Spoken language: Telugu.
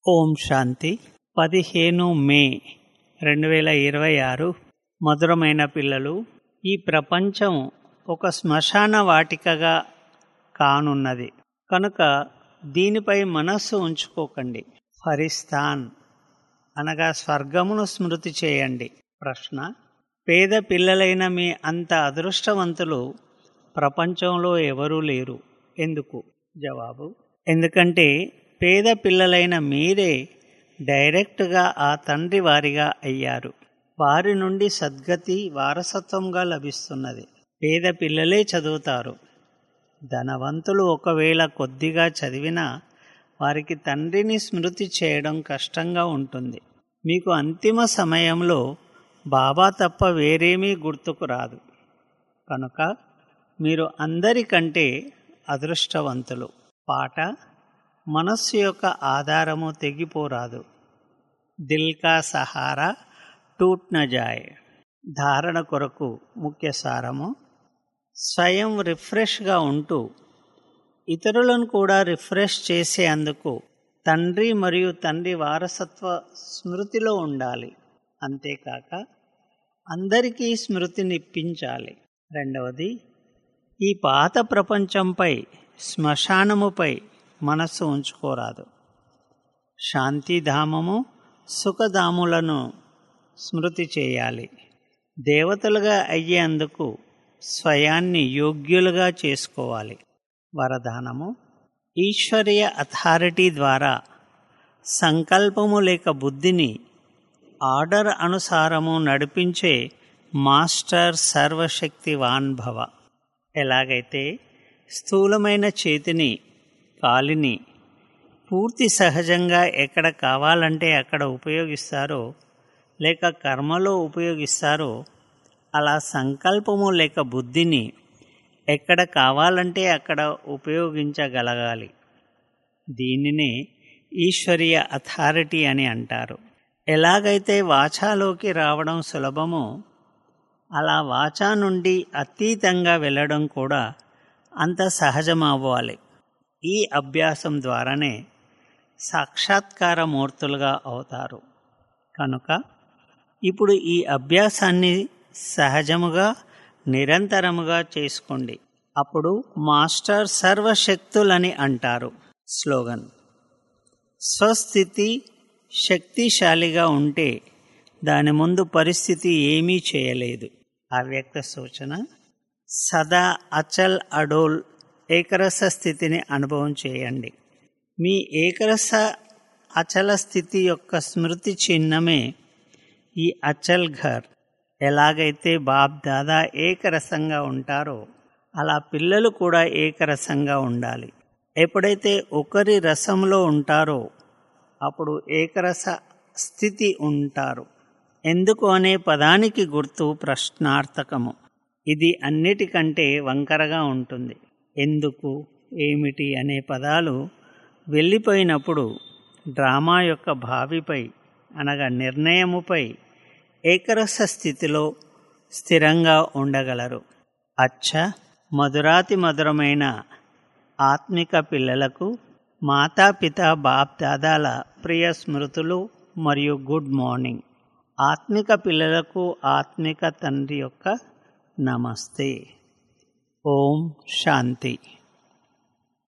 ఓం శాంతి పదిహేను మే రెండు వేల ఇరవై ఆరు మధురమైన పిల్లలు ఈ ప్రపంచం ఒక శ్మశాన వాటికగా కానున్నది కనుక దీనిపై మనస్సు ఉంచుకోకండి ఫరిస్తాన్ అనగా స్వర్గమును స్మృతి చేయండి ప్రశ్న పేద పిల్లలైన మీ అంత అదృష్టవంతులు ప్రపంచంలో ఎవరూ లేరు ఎందుకు జవాబు ఎందుకంటే పేద పిల్లలైన మీరే డైరెక్ట్గా ఆ తండ్రి వారిగా అయ్యారు వారి నుండి సద్గతి వారసత్వంగా లభిస్తున్నది పేద పిల్లలే చదువుతారు ధనవంతులు ఒకవేళ కొద్దిగా చదివినా వారికి తండ్రిని స్మృతి చేయడం కష్టంగా ఉంటుంది మీకు అంతిమ సమయంలో బాబా తప్ప వేరేమీ గుర్తుకు రాదు కనుక మీరు అందరికంటే అదృష్టవంతులు పాట మనస్సు యొక్క ఆధారము తెగిపోరాదు దిల్ కా సహారా టూట్ న జాయ్ ధారణ కొరకు ముఖ్య సారము స్వయం రిఫ్రెష్గా ఉంటూ ఇతరులను కూడా రిఫ్రెష్ చేసేందుకు తండ్రి మరియు తండ్రి వారసత్వ స్మృతిలో ఉండాలి అంతేకాక అందరికీ స్మృతినిప్పించాలి రెండవది ఈ పాత ప్రపంచంపై శ్మశానముపై మనస్సు ఉంచుకోరాదు శాంతిధామము సుఖధాములను స్మృతి చేయాలి దేవతలుగా అయ్యేందుకు స్వయాన్ని యోగ్యులుగా చేసుకోవాలి వరదానము ఈశ్వరీయ అథారిటీ ద్వారా సంకల్పము లేక బుద్ధిని ఆర్డర్ అనుసారము నడిపించే మాస్టర్ సర్వశక్తివాన్ భవ ఎలాగైతే స్థూలమైన చేతిని కాలిని పూర్తి సహజంగా ఎక్కడ కావాలంటే అక్కడ ఉపయోగిస్తారో లేక కర్మలో ఉపయోగిస్తారో అలా సంకల్పము లేక బుద్ధిని ఎక్కడ కావాలంటే అక్కడ ఉపయోగించగలగాలి దీనినే ఈశ్వరీయ అథారిటీ అని అంటారు ఎలాగైతే వాచాలోకి రావడం సులభమో అలా వాచా నుండి అతీతంగా వెళ్ళడం కూడా అంత సహజమవ్వాలి ఈ అభ్యాసం ద్వారానే సాక్షాత్కార మూర్తులుగా అవుతారు కనుక ఇప్పుడు ఈ అభ్యాసాన్ని సహజముగా నిరంతరముగా చేసుకోండి అప్పుడు మాస్టర్ సర్వశక్తులని అంటారు స్లోగన్ స్వస్థితి శక్తిశాలిగా ఉంటే దాని ముందు పరిస్థితి ఏమీ చేయలేదు అవ్యక్త సూచన సదా అచల్ అడోల్ ఏకరస స్థితిని అనుభవం చేయండి మీ ఏకరస అచల స్థితి యొక్క స్మృతి చిహ్నమే ఈ అచల్ ఘర్ ఎలాగైతే బాబ్ దాదా ఏకరసంగా ఉంటారో అలా పిల్లలు కూడా ఏకరసంగా ఉండాలి ఎప్పుడైతే ఒకరి రసంలో ఉంటారో అప్పుడు ఏకరస స్థితి ఉంటారు ఎందుకు అనే పదానికి గుర్తు ప్రశ్నార్థకము ఇది అన్నిటికంటే వంకరగా ఉంటుంది ఎందుకు ఏమిటి అనే పదాలు వెళ్ళిపోయినప్పుడు డ్రామా యొక్క భావిపై అనగా నిర్ణయముపై ఏకరస స్థితిలో స్థిరంగా ఉండగలరు అచ్చ మధురాతి మధురమైన ఆత్మిక పిల్లలకు మాతాపిత బాప్ దాదాల ప్రియ స్మృతులు మరియు గుడ్ మార్నింగ్ ఆత్మిక పిల్లలకు ఆత్మిక తండ్రి యొక్క నమస్తే ఓం శాంతి